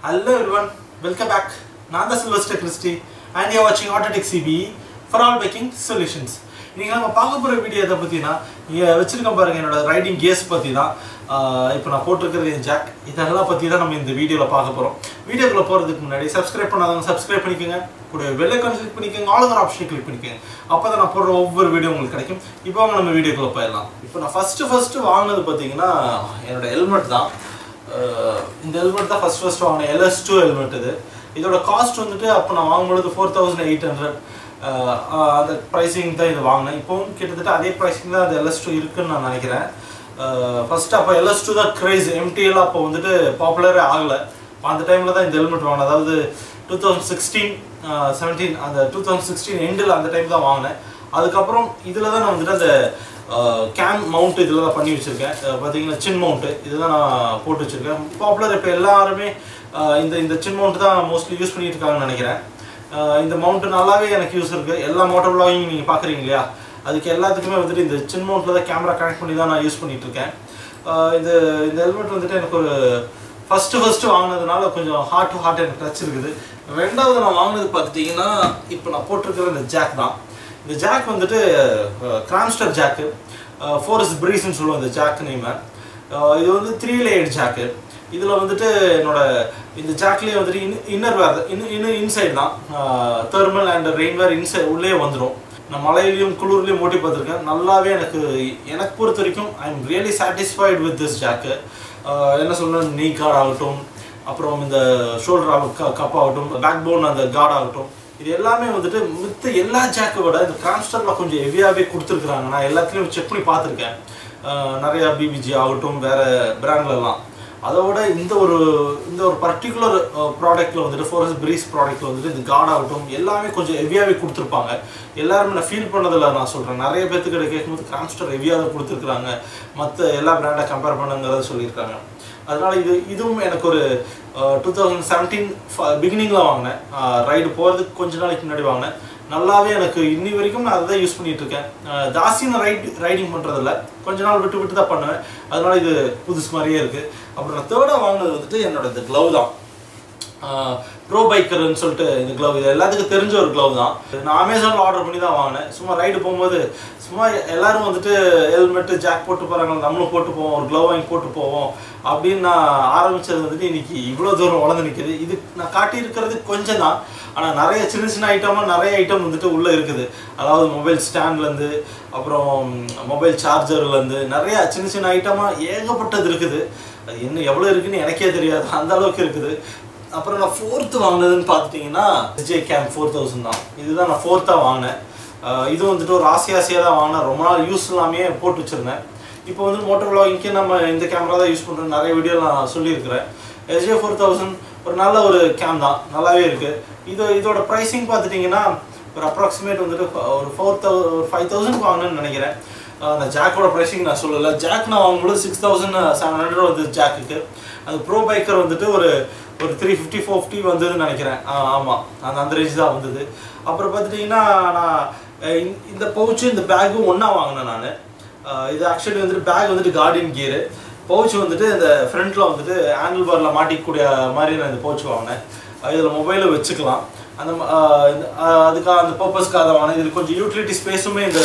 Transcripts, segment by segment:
Hello everyone, welcome back. நான் தான் Sylvester Christy and you வாட்சிங் Autotech CB for all packing solutions நீங்கள் நம்ம பார்க்க போகிற வீடியோ எதை பற்றினா இங்கே வச்சுருக்கேன் பாருங்கள் என்னோட ரைடிங் கேஸ் பற்றி தான் இப்போ நான் போட்டிருக்கிறது என் ஜாக் இதெல்லாம் பற்றி தான் நம்ம இந்த வீடியோவில் பார்க்க போகிறோம் வீடியோக்குள்ளே போகிறதுக்கு முன்னாடி சப்ஸ்கிரைப் பண்ணாதவங்க சப்ஸ்கிரைப் பண்ணிக்கோங்க கூட வெள்ளைக்கான கிளிக் பண்ணிக்கோங்க ஆளுங்கிற ஆப்ஷனை கிளிக் பண்ணிக்கோங்க அப்போ தான் நான் போடுற ஒவ்வொரு வீடியோ உங்களுக்கு கிடைக்கும் இப்போ வாங்க நம்ம வீடியோக்குள்ளே போயிடலாம் இப்போ நான் ஃபஸ்ட்டு ஃபஸ்ட்டு வாங்கினது பார்த்தீங்கன்னா என்னோட ஹெல்மெட் தான் அஹ் இந்த ஹெல்மெட் தான் ஃபஸ்ட் ஃபஸ்ட் வாங்கினேன் எல்எஸ் டூ ஹெல்மெட் இது இதோட காஸ்ட் வந்துட்டு அப்போ நான் வாங்கும்பொழுது ஃபோர் தௌசண்ட் எயிட் ஹண்ட்ரட் அந்த ப்ரைஸிங் தான் இது வாங்கினேன் இப்போவும் கிட்டத்தட்ட அதே ப்ரைஸிங் தான் அது எல்எஸ் டூ இருக்குன்னு நான் நினைக்கிறேன் ஃபஸ்ட்டு அப்போ எல்எஸ் டூ தான் க்ரேஸ் எம்டிஎல் அப்போ வந்துட்டு பாப்புலரே ஆகலை அந்த டைமில் தான் இந்த ஹெல்மெட் வாங்கினேன் அதாவது டூ தௌசண்ட் சிக்ஸ்டீன் செவன்டீன் அந்த டூ தௌசண்ட் சிக்ஸ்டீன் எண்டில் அந்த டைம் தான் வாங்கினேன் அதுக்கப்புறம் இதில் தான் நான் வந்துட்டு அந்த கேம் மவுண்ட் இதில் தான் பண்ணி வச்சுருக்கேன் பார்த்தீங்கன்னா சின் மவுண்ட்டு இதுதான் நான் போட்டு வச்சுருக்கேன் பாப்புலர் இப்போ எல்லாருமே அஹ் இந்த இந்த சின் மவுண்ட் தான் மோஸ்ட்லி யூஸ் பண்ணிட்டு இருக்காங்கன்னு நினைக்கிறேன் அஹ் இந்த மவுண்ட் நல்லாவே எனக்கு யூஸ் இருக்குது எல்லா மோட்டர் விளாகிங் நீங்கள் பார்க்குறீங்க இல்லையா அதுக்கு எல்லாத்துக்குமே வந்துட்டு இந்த சின் மவுண்ட்டில் தான் கேமரா கனெக்ட் பண்ணி தான் நான் யூஸ் பண்ணிட்டு இருக்கேன் அஹ் இந்த இந்த ஹெல்மெட் வந்துட்டு எனக்கு ஒரு ஃபஸ்ட்டு ஃபஸ்ட்டு வாங்கினதுனால கொஞ்சம் ஹார்ட் டு ஹார்ட் எனக்கு டச் இருக்குது ரெண்டாவது நான் வாங்கினது பார்த்துட்டிங்கன்னா இப்போ நான் போட்டிருக்கிற இந்த ஜாக் தான் இந்த ஜாக் வந்துட்டு கிராம்ஸ்டர் ஜாக்கு ஃபோரஸ்ட் பிரீஸ்ன்னு சொல்லுவோம் இந்த ஜாக் நேமை இது வந்து த்ரீ லேயர் ஜாக்கு இதில் வந்துட்டு என்னோட இந்த ஜாக்லேயே வந்துட்டு இன் இன்னர் வேர் இன்னும் இன்னும் இன்சைட் தான் தெர்மல் அண்ட் ரெயின்வேர் இன்சைட் உள்ளே வந்துடும் நான் மழையிலையும் குளிர்லையும் ஓட்டி பார்த்துருக்கேன் நல்லாவே எனக்கு எனக்கு பொறுத்த வரைக்கும் I am really satisfied with this ஜாக்கு என்ன சொல்லணும் நீ கார்டு ஆகட்டும் அப்புறம் இந்த ஷோல்டர் கப் ஆகட்டும் பேக் போன் அந்த கார்டு ஆகட்டும் இது எல்லாமே வந்துட்டு மித்த எல்லா ஜாக்கை விட இந்த கிராம்ஸ்டரில் கொஞ்சம் ஹெவியாகவே கொடுத்துருக்குறாங்க நான் எல்லாத்துலேயும் செக் பண்ணி பார்த்துருக்கேன் நிறையா பிபிஜி ஆகட்டும் வேறு பிராண்ட்லலாம் அதை விட இந்த ஒரு இந்த ஒரு பர்டிகுலர் ப்ராடக்ட்டில் வந்துட்டு ஃபோரஸ் பிரீஸ் ப்ராடக்ட்டில் வந்துட்டு இந்த கார்டு ஆகட்டும் எல்லாமே கொஞ்சம் ஹெவியாகவே கொடுத்துருப்பாங்க எல்லாருமே நான் ஃபீல் பண்ணதில்ல நான் சொல்கிறேன் நிறைய பேர்த்துக்கிட்ட கேட்கும்போது கிராம்ஸ்டர் ஹெவியாக தான் கொடுத்துருக்குறாங்க மற்ற எல்லா பிராண்டை கம்பேர் பண்ணுங்கிறத சொல்லியிருக்காங்க அதனால இது இதுவும் எனக்கு ஒரு டூ தௌசண்ட் செவன்டீன் பிகினிங்கில் வாங்கினேன் ரைடு போகிறதுக்கு கொஞ்ச நாளைக்கு முன்னாடி வாங்கினேன் நல்லாவே எனக்கு இன்னி வரைக்கும் நான் அதை தான் யூஸ் பண்ணிட்டு இருக்கேன் ஜாஸ்தி நான் ரைட் ரைடிங் பண்ணுறதில்ல கொஞ்ச நாள் விட்டு விட்டு தான் பண்ணுவேன் அதனால இது புதுசு மாதிரியே இருக்குது அப்புறம் நான் தேர்டாக வாங்கினது வந்துட்டு என்னோட இந்த க்ளவ் தான் ப்ரோ பைக்கர்னு சொல்லிட்டு இந்த க்ளவ் இது எல்லாத்துக்கும் தெரிஞ்ச ஒரு க்ளவ் தான் நான் அமேசானில் ஆர்டர் பண்ணி தான் வாங்கினேன் சும்மா ரைடு போகும்போது சும்மா எல்லாரும் வந்துட்டு ஹெல்மெட்டு ஜாக் போட்டு போகிறாங்க நம்மளும் போட்டு போவோம் ஒரு க்ளவ் வாங்கி போட்டு போவோம் அப்படின்னு நான் ஆரம்பித்தது வந்துட்டு இன்னைக்கு இவ்வளோ தூரம் வளர்ந்து நிற்கிது இது நான் காட்டியிருக்கிறது கொஞ்சம் தான் ஆனால் நிறைய சின்ன சின்ன ஐட்டமாக நிறைய ஐட்டம் வந்துட்டு உள்ளே இருக்குது அதாவது மொபைல் ஸ்டாண்ட்லேருந்து அப்புறம் மொபைல் சார்ஜர்லேருந்து நிறைய சின்ன சின்ன ஐட்டமாக ஏகப்பட்டது இருக்குது அது என்ன எவ்வளோ இருக்குன்னு எனக்கே தெரியாது அந்த அளவுக்கு இருக்குது அப்புறம் நான் ஃபோர்த்து வாங்கினதுன்னு பார்த்துட்டிங்கன்னா விஜய் கேம் ஃபோர் தௌசண்ட் தான் இதுதான் நான் ஃபோர்த்தாக வாங்கினேன் இது வந்துட்டு ஒரு ஆசை ஆசையாக தான் வாங்கினேன் ரொம்ப நாள் யூஸ் இல்லாமே போட்டு வச்சுருந்தேன் இப்போ வந்து மோட்டர் விளாகிங்க்கு நம்ம இந்த கேமரா தான் யூஸ் பண்ணுறோம் நிறைய வீடியோ நான் சொல்லியிருக்கிறேன் எஸ்ஜே ஃபோர் தௌசண்ட் ஒரு நல்ல ஒரு கேம் தான் நல்லாவே இருக்குது இது இதோட ப்ரைஸிங் பார்த்துட்டிங்கன்னா ஒரு அப்ராக்சிமேட் வந்துட்டு ஒரு ஃபோர் தௌ ஒரு ஃபைவ் தௌசண்ட் வாங்கினேன்னு நினைக்கிறேன் அந்த ஜாக்கோட ப்ரைஸிங் நான் சொல்லலை ஜாக் நான் வாங்கும்போது சிக்ஸ் தௌசண்ட் செவன் ஹண்ட்ரட் வந்து ஜாக்குக்கு அந்த ப்ரோ பைக்கர் வந்துட்டு ஒரு ஒரு த்ரீ ஃபிஃப்டி ஃபோர் ஃபிஃப்டி வந்ததுன்னு நினைக்கிறேன் ஆமாம் அந்த அந்த ரேஞ்ச் தான் வந்தது அப்புறம் பார்த்துட்டிங்கன்னா நான் இந்த பவுச்சு இந்த பேக்கும் ஒன்றா வாங்கினேன் நான் இது ஆக்சுவலி வந்துட்டு பேக் வந்துட்டு கார்டியன் கியரு பவுச் வந்துட்டு இந்த ஃப்ரண்ட்டில் வந்துட்டு ஹேண்டில் பாரில் மாட்டிக்கக்கூடிய மாதிரி நான் இந்த பவுச் வாங்கினேன் இதில் மொபைலை வச்சுக்கலாம் அந்த அதுக்காக அந்த பர்பஸ்க்காக வாங்கினேன் இதில் கொஞ்சம் யூட்டிலிட்டி ஸ்பேஸுமே இந்த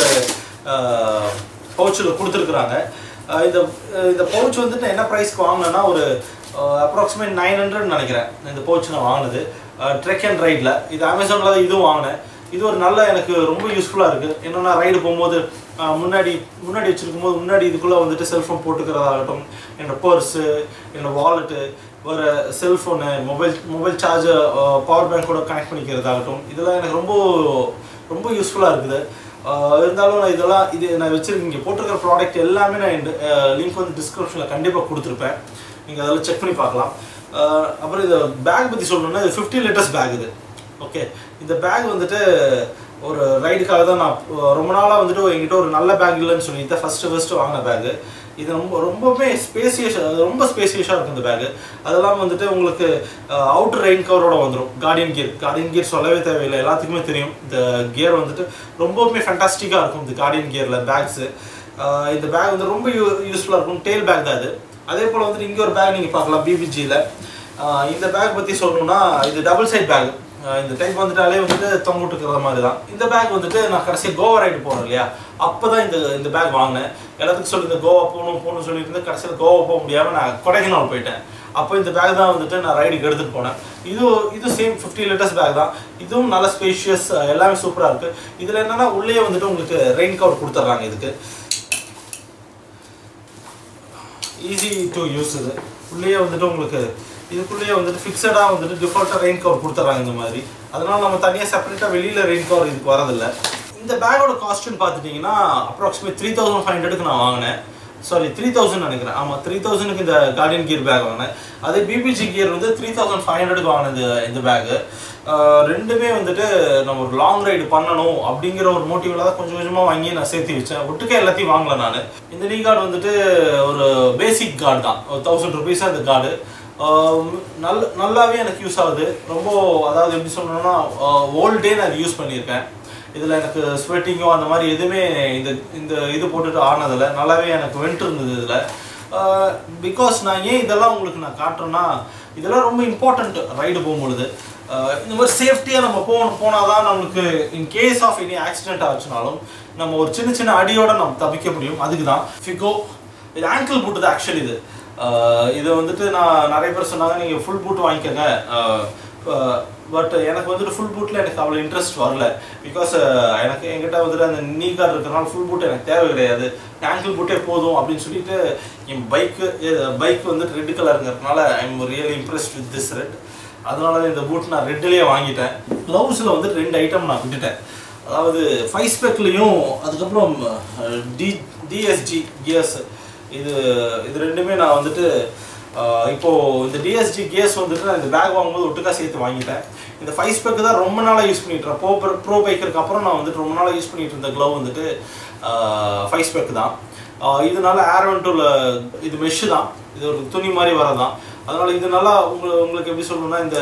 பவுச்சில் கொடுத்துருக்குறாங்க இந்த இந்த பவுச் வந்துட்டு என்ன ப்ரைஸ்க்கு வாங்கினேன்னா ஒரு அப்ராக்சிமேட் நைன் ஹண்ட்ரட் நினைக்கிறேன் இந்த பவுச் நான் வாங்கினது ட்ரெக் அண்ட் ரைடில் இது அமேசானில் தான் இதுவும் வாங்கினேன் இது ஒரு நல்ல எனக்கு ரொம்ப யூஸ்ஃபுல்லாக இருக்குது என்னென்னா ரைடு போகும்போது முன்னாடி முன்னாடி வச்சுருக்கும் போது முன்னாடி இதுக்குள்ளே வந்துட்டு செல்ஃபோன் போட்டுக்கிறதாகட்டும் என்னோடய பர்ஸு என்னோடய வாலெட்டு ஒரு cellphone mobile mobile charger power bank கூட கனெக்ட் பண்ணிக்கிறதாகட்டும் இதெல்லாம் எனக்கு ரொம்ப ரொம்ப யூஸ்ஃபுல்லாக இருக்குது இருந்தாலும் நான் இதெல்லாம் இது நான் வச்சுருக்கேன் இங்கே போட்டிருக்கிற ப்ராடக்ட் எல்லாமே நான் லிங்க் வந்து டிஸ்கிரிப்ஷனில் கண்டிப்பாக கொடுத்துருப்பேன் நீங்கள் அதெல்லாம் செக் பண்ணி பார்க்கலாம் அப்புறம் இந்த பேக் பற்றி சொல்லணும்னா இது ஃபிஃப்டி லிட்டர்ஸ் பேக் இது ஓகே இந்த பேக் வந்துட்டு ஒரு ரைடுக்காக தான் நான் ரொம்ப நாளாக வந்துட்டு என்கிட்ட ஒரு நல்ல பேக் இல்லைன்னு சொல்லி தான் ஃபஸ்ட்டு ஃபஸ்ட்டு வாங்கின பேகு இது ரொம்ப ரொம்பவே ஸ்பேசியஸ் ரொம்ப ஸ்பேசியஸாக இருக்கும் இந்த பேகு அதெல்லாம் வந்துட்டு உங்களுக்கு அவுட்டர் ரெயின் கவரோட வந்துடும் கார்டியன் கியர் கார்டியன் கியர் சொல்லவே தேவையில்லை எல்லாத்துக்குமே தெரியும் இந்த கியர் வந்துட்டு ரொம்பவுமே ஃபேண்டாஸ்டிக்காக இருக்கும் இந்த கார்டியன் கியரில் பேக்ஸு இந்த பேக் வந்து ரொம்ப யூ யூஸ்ஃபுல்லாக இருக்கும் டெயில் பேக் தான் இது அதே போல் வந்துட்டு இங்கே ஒரு பேக் நீங்கள் பார்க்கலாம் பிபிஜியில் ஆஹ் இந்த பேக் பற்றி சொல்லணும்னா இது டபுள் சைட் பேக் இந்த டைப் வந்துட்டாலே வந்துட்டு தொங்கிட்டுக்கிற மாதிரி தான் இந்த பேக் வந்துட்டு நான் கடைசியாக கோவா ரைடு போனேன் இல்லையா அப்போ தான் இந்த இந்த பேக் வாங்கினேன் எல்லாத்துக்கும் சொல்லி இந்த கோவா போகணும் போகணும்னு சொல்லிட்டு இருந்து கடைசியில் கோவா போக முடியாமல் நான் கொடைக்கானல் போயிட்டேன் அப்போ இந்த பேக் தான் வந்துட்டு நான் ரைடுக்கு எடுத்துகிட்டு போனேன் இது இது சேம் ஃபிஃப்டி லிட்டர்ஸ் பேக் தான் இதுவும் நல்ல ஸ்பேஷியஸ் எல்லாமே சூப்பராக இருக்குது இதில் என்னென்னா உள்ளே வந்துட்டு உங்களுக்கு ரெயின் கவர் கொடுத்துட்றாங்க இதுக்கு ஈஸி டு யூஸ் இது உள்ளேயே வந்துட்டு உங்களுக்கு இதுக்குள்ளேயே வந்துட்டு ஃபிக்ஸடாக வந்துட்டு டிஃபால்ட்டாக ரெயின் கவர் கொடுத்துட்றாங்க இந்த மாதிரி அதனால நம்ம தனியாக செப்பரேட்டாக வெளியில் ரெயின் கவர் இதுக்கு வரதில்லை இந்த பேக்கோட காஸ்ட்னு பார்த்துட்டிங்கன்னா அப்ராக்சிமேட் த்ரீ தௌசண்ட் ஃபைவ் ஹண்ட்ரடுக்கு நான் வாங்கினேன் சாரி த்ரீ தௌசண்ட் நினைக்கிறேன் ஆமாம் த்ரீ தௌசண்ட்க்கு இந்த கார்டியன் கியர் பேக் வாங்கினேன் அதே பிபிஜி கியர் வந்து த்ரீ தௌசண்ட் ஃபைவ் ஹண்ட்ரடுக்கு வாங்கினது இந்த இந்த பேக்கு ரெண்டுமே வந்துட்டு நம்ம ஒரு லாங் ரைடு பண்ணணும் அப்படிங்கிற ஒரு மோட்டிவில் தான் கொஞ்சம் கொஞ்சமாக வாங்கி நான் சேர்த்து வச்சேன் ஒட்டுக்கே எல்லாத்தையும் வாங்கல நான் இந்த நீ கார்டு வந்துட்டு ஒரு பேசிக் கார்டு தான் ஒரு தௌசண்ட் ருபீஸ் அந்த கார்டு நல்ல நல்லாவே எனக்கு யூஸ் ஆகுது ரொம்ப அதாவது எப்படி சொல்லணும்னா ஓல்ட் டே நான் இது யூஸ் பண்ணியிருக்கேன் இதில் எனக்கு ஸ்வெட்டிங்கோ அந்த மாதிரி எதுவுமே இந்த இந்த இது போட்டுட்டு ஆனதில்லை நல்லாவே எனக்கு வென்ட் இருந்தது இதில் பிகாஸ் நான் ஏன் இதெல்லாம் உங்களுக்கு நான் காட்டுறேன்னா இதெல்லாம் ரொம்ப இம்பார்ட்டண்ட் ரைடு போகும்பொழுது ஆஹ் இந்த மாதிரி சேஃப்டியாக நம்ம போகணும் போனால் தான் நம்மளுக்கு in case of any accident ஆச்சுனாலும் நம்ம ஒரு சின்ன சின்ன அடியோட நம்ம தப்பிக்க முடியும் அதுக்கு தான் ஃபிகோ இது ஆங்கிள் பூட்டு தான் ஆக்சுவலி இது ஆஹ் இது வந்துட்டு நான் நிறைய பேர் சொன்னாங்க நீங்கள் ஃபுல் பூட் வாங்கிக்கோங்க பட் எனக்கு வந்துட்டு ஃபுல் பூட்டில் எனக்கு அவ்வளோ இன்ட்ரெஸ்ட் வரல பிகாஸ் எனக்கு என்கிட்ட வந்துட்டு அந்த நீ கார்டு இருக்கிறனால ஃபுல் பூட் எனக்கு தேவை கிடையாது ஆங்கிள் பூட்டே போதும் அப்படின்னு சொல்லிட்டு என் பைக்கு பைக் வந்துட்டு ரெட் கலருங்கிறதுனால I am really impressed with this red அதனால தான் இந்த பூட் நான் ரெட்லேயே வாங்கிட்டேன் க்ளவுஸில் வந்துட்டு ரெண்டு ஐட்டம் நான் விட்டுட்டேன் அதாவது ஃபைவ் ஸ்பெக்லேயும் அதுக்கப்புறம் டி டிஎஸ்ஜி கியர்ஸ் இது இது ரெண்டுமே நான் வந்துட்டு ஆஹ் இப்போ இந்த டிஎஸ்ஜி கியர்ஸ் வந்துட்டு நான் இந்த பேக் வாங்கும்போது ஒட்டுக்கா சேர்த்து வாங்கிட்டேன் இந்த ஃபைவ் ஸ்பெக் தான் ரொம்ப நாளாக யூஸ் பண்ணிட்டு இருக்கேன் ப்ரோ ப்ரோ பைக்கருக்கு அப்புறம் நான் வந்துட்டு ரொம்ப நாளாக யூஸ் பண்ணிட்டு இருந்த க்ளவ் வந்துட்டு ஃபைவ் ஸ்பெக் தான் ஆஹ் இதனால ஏர்வென்டூல இது மெஷ் தான் இது ஒரு துணி மாதிரி வரதான் அதனால இது நல்லா உங்களை உங்களுக்கு எப்படி சொல்லணும்னா இந்த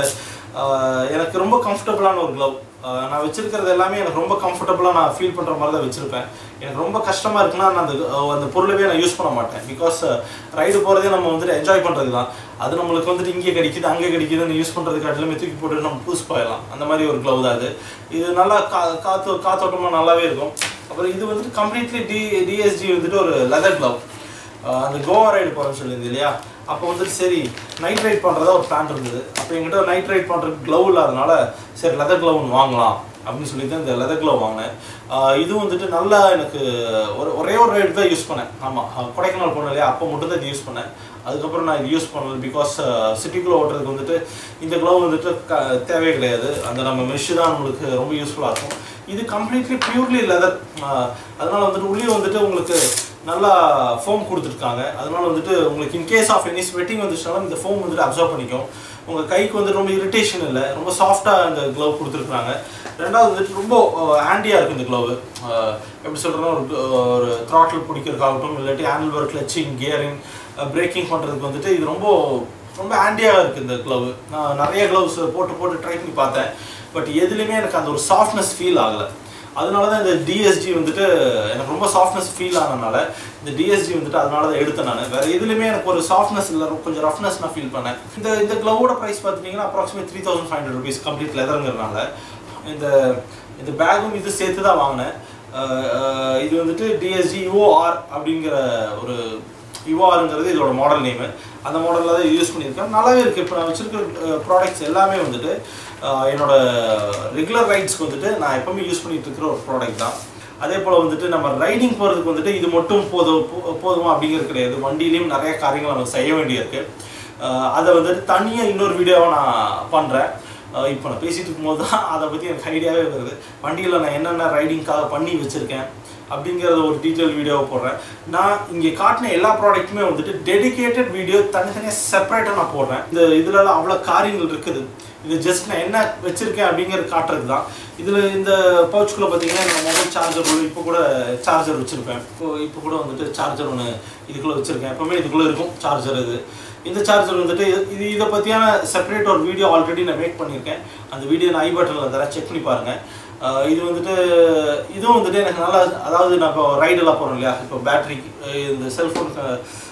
ஆஹ் எனக்கு ரொம்ப கம்ஃபர்டபுளான ஒரு க்ளவ் நான் வச்சிருக்கிறது எல்லாமே எனக்கு ரொம்ப கம்ஃபர்டபுளாக நான் ஃபீல் பண்ணுற மாதிரி தான் வச்சிருப்பேன் எனக்கு ரொம்ப கஷ்டமாக இருக்குன்னா நான் அந்த அஹ் அந்த பொருளவே நான் யூஸ் பண்ண மாட்டேன் பிகாஸ் ரைடு போகிறதே நம்ம வந்துட்டு என்ஜாய் பண்ணுறது தான் அது நம்மளுக்கு வந்துட்டு இங்கே கிடைக்குது அங்கே கிடைக்குதுன்னு யூஸ் பண்ணுறதுக்கு காட்டிலுமே தூக்கி போட்டு நம்ம பூஸ் போயிடலாம் அந்த மாதிரி ஒரு க்ளவ் தான் அது இது நல்லா கா காற்று காத்தோட்டமாக நல்லாவே இருக்கும் அப்புறம் இது வந்துட்டு கம்ப்ளீட்லி டி டிஎஸ்ஜி வந்துட்டு ஒரு லெதர் க்ளவ் அந்த கோவா ரைடு போகிறேன்னு சொல்லியிருந்தது இல்லையா அப்போ வந்துட்டு சரி நைட் ரைட் பண்ணுறதா ஒரு பிளான் இருந்தது அப்போ என்கிட்ட நைட் ரைட் பண்ணுறதுக்கு க்ளவ் இல்லாதனால சரி லெதர் க்ளவ் ஒன்று வாங்கலாம் அப்படின்னு சொல்லிட்டு இந்த லெதர் க்ளவ் வாங்கினேன் ஆஹ் இது வந்துட்டு நல்லா எனக்கு ஒரு ஒரே ஒரு ரைடு தான் யூஸ் பண்ணேன் ஆமாம் கொடைக்கானல் போனேன் இல்லையா அப்போ மட்டும் தான் இது யூஸ் பண்ணேன் அதுக்கப்புறம் நான் இது யூஸ் பண்ணல பிகாஸ் சிட்டிக்குள்ளே ஓட்டுறதுக்கு வந்துட்டு இந்த க்ளவ் வந்துட்டு க தேவையே கிடையாது அந்த நம்ம மெஷ் தான் நம்மளுக்கு ரொம்ப யூஸ்ஃபுல்லாக இருக்கும் இது கம்ப்ளீட்லி பியூர்லி லெதர் அதனால வந்துட்டு உள்ளே வந்துட்டு உங்களுக்கு நல்லா ஃபோம் கொடுத்துருக்காங்க அதனால வந்துட்டு உங்களுக்கு in case of any sweating வந்துச்சுனாலும் இந்த ஃபோம் வந்துட்டு அப்சர்வ் பண்ணிக்கும் உங்கள் கைக்கு வந்து ரொம்ப இரிட்டேஷன் இல்லை ரொம்ப சாஃப்டாக இந்த க்ளவ் கொடுத்துருக்காங்க ரெண்டாவது வந்துட்டு ரொம்ப ஹேண்டியாக இருக்குது இந்த க்ளவ் எப்படி சொல்கிறேன்னா ஒரு ஒரு த்ராட்டில் பிடிக்கிறதுக்காகட்டும் இல்லாட்டி handle work clutching gearing braking பண்ணுறதுக்கு வந்துட்டு இது ரொம்ப ரொம்ப ஹேண்டியாக இருக்குது இந்த க்ளவ் நான் நிறைய க்ளவுஸ் போட்டு போட்டு ட்ரை பண்ணி பார்த்தேன் பட் எதுலேயுமே எனக்கு அந்த ஒரு சாஃப்ட்னஸ் ஃபீல் ஆகலை அதனால தான் இந்த டிஎஸ்ஜி வந்துட்டு எனக்கு ரொம்ப சாஃப்ட்னஸ் ஃபீல் ஆனதுனால இந்த டிஎஸ்ஜி வந்துட்டு அதனால தான் எடுத்தேன் நான் வேற எதுலையுமே எனக்கு ஒரு சாஃப்ட்னஸ் இல்லை கொஞ்சம் ரஃப்னஸ் நான் ஃபீல் பண்ணேன் இந்த இந்த க்ளவோட ப்ரைஸ் பார்த்துட்டிங்கன்னா approximate three thousand five hundred rupees complete லெதருங்கிறனால இந்த இந்த பேக்கும் இது சேர்த்து தான் வாங்கினேன் அஹ் அஹ் இது வந்துட்டு டிஎஸ்ஜி யூஓஆர் அப்படிங்கிற ஒரு யுவாருங்கிறது இதோட மாடல் நேமு அந்த மாடலில் தான் யூஸ் பண்ணியிருக்கேன் நல்லாவே இருக்குது இப்போ நான் வச்சிருக்கிற ப்ராடக்ட்ஸ் எல்லாமே வந்துட்டு அஹ் என்னோட ரெகுலர் ரைட்ஸ்க்கு வந்துட்டு நான் எப்பவுமே யூஸ் பண்ணிட்டு இருக்கிற ஒரு ப்ராடக்ட் தான் அதே போல் வந்துட்டு நம்ம ரைடிங் போகிறதுக்கு வந்துட்டு இது மட்டும் போதும் போ- போதுமா அப்படிங்கிறது கிடையாது வண்டியிலையும் நிறைய காரியங்கள் நம்ம செய்ய வேண்டியிருக்கு அஹ் அதை வந்துட்டு தனியாக இன்னொரு வீடியோவை நான் பண்ணுறேன் இப்போ நான் பேசிட்டு இருக்கும்போது தான் அதை பற்றி எனக்கு ஐடியாவே வருது வண்டியில் நான் என்னென்ன ரைடிங்காக பண்ணி வச்சுருக்கேன் அப்படிங்கிறத ஒரு டீட்டெயில் வீடியோவை போடுறேன் நான் இங்கே காட்டின எல்லா ப்ராடக்ட்டுமே வந்துட்டு டெடிகேட்டட் வீடியோ தனித்தனியாக செப்பரேட்டாக நான் போடுறேன் இந்த இதுலலாம் அவ்வளோ காரியங்கள் இருக்குது இது ஜஸ்ட் நான் என்ன வச்சுருக்கேன் அப்படிங்கிறது காட்டுறது தான் இதில் இந்த பவுச்சுக்குள்ளே பார்த்தீங்கன்னா என்னோட மொபைல் சார்ஜர் இப்போ கூட சார்ஜர் வச்சுருப்பேன் இப்போ இப்போ கூட வந்துட்டு சார்ஜர் ஒன்று இதுக்குள்ளே வச்சுருக்கேன் எப்போவுமே இதுக்குள்ளே இருக்கும் சார்ஜர் இது இந்த சார்ஜர் வந்துட்டு இது- இது இதை பற்றியான செப்பரேட் ஒரு வீடியோ ஆல்ரெடி நான் மேக் பண்ணியிருக்கேன் அந்த வீடியோ நான் ஐ பட்டனில் தரேன் செக் பண்ணி பாருங்கள் ஆஹ் இது வந்துட்டு இதுவும் வந்துட்டு எனக்கு நல்லா அதாவது நான் இப்போ ரைடெல்லாம் போகிறோம் இல்லையா இப்போ பேட்டரி இந்த செல்ஃபோன்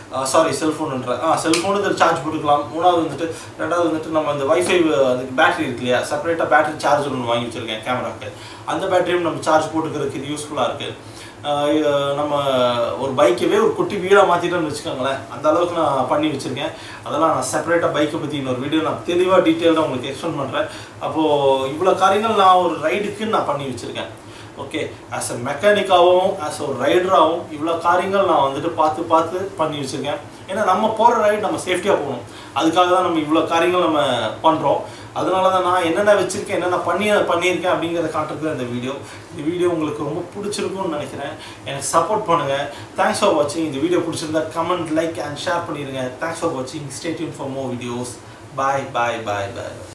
சாரி செல்ஃபோனுன்ற ஆ செல்ஃபோனுக்கு சார்ஜ் போட்டுக்கலாம் மூணாவது வந்துட்டு ரெண்டாவது வந்துட்டு நம்ம அந்த வைஃபை அதுக்கு பேட்டரி இருக்கு இல்லையா செப்பரேட்டாக பேட்டரி சார்ஜர் ஒன்று வாங்கி வச்சிருக்கேன் கேமராக்கு அந்த பேட்டரியும் நம்ம சார்ஜ் போட்டுக்கிறதுக்கு இது யூஸ்ஃபுல்லாக இருக்குது நம்ம ஒரு பைக்கவே ஒரு குட்டி வீடாக மாற்றிட்டோம்னு வச்சுக்கோங்களேன் அந்த அளவுக்கு நான் பண்ணி வச்சுருக்கேன் அதெல்லாம் நான் செப்பரேட்டாக பைக்கை பற்றி இன்னொரு வீடியோ நான் தெளிவாக டீட்டெயிலாக உங்களுக்கு எக்ஸ்பிளைன் பண்ணுறேன் அப்போது இவ்வளோ காரியங்கள் நான் ஒரு ரைடுக்குன்னு நான் பண்ணி வச்சுருக்கேன் ஓகே ஆஸ் அ மெக்கானிக்காகவும் ஆஸ் ஒரு ரைடராகவும் இவ்வளோ காரியங்கள் நான் வந்துட்டு பார்த்து பார்த்து பண்ணி வச்சுருக்கேன் ஏன்னா நம்ம போகிற ரைடு நம்ம சேஃப்டியாக போகணும் அதுக்காக தான் நம்ம இவ்வளோ காரியங்கள் நம்ம பண்ணுறோம் அதனால தான் நான் என்னென்ன வச்சுருக்கேன் என்னென்ன பண்ணி பண்ணியிருக்கேன் அப்படிங்கிறத காட்டுறது இந்த வீடியோ இந்த வீடியோ உங்களுக்கு ரொம்ப பிடிச்சிருக்கும்னு நினைக்கிறேன் எனக்கு சப்போர்ட் பண்ணுங்கள் தேங்க்ஸ் ஃபார் வாட்சிங் இந்த வீடியோ பிடிச்சிருந்தா கமெண்ட் லைக் அண்ட் ஷேர் பண்ணிடுங்க தேங்க்ஸ் ஃபார் வாட்சிங் stay tuned for more videos bye bye bye bye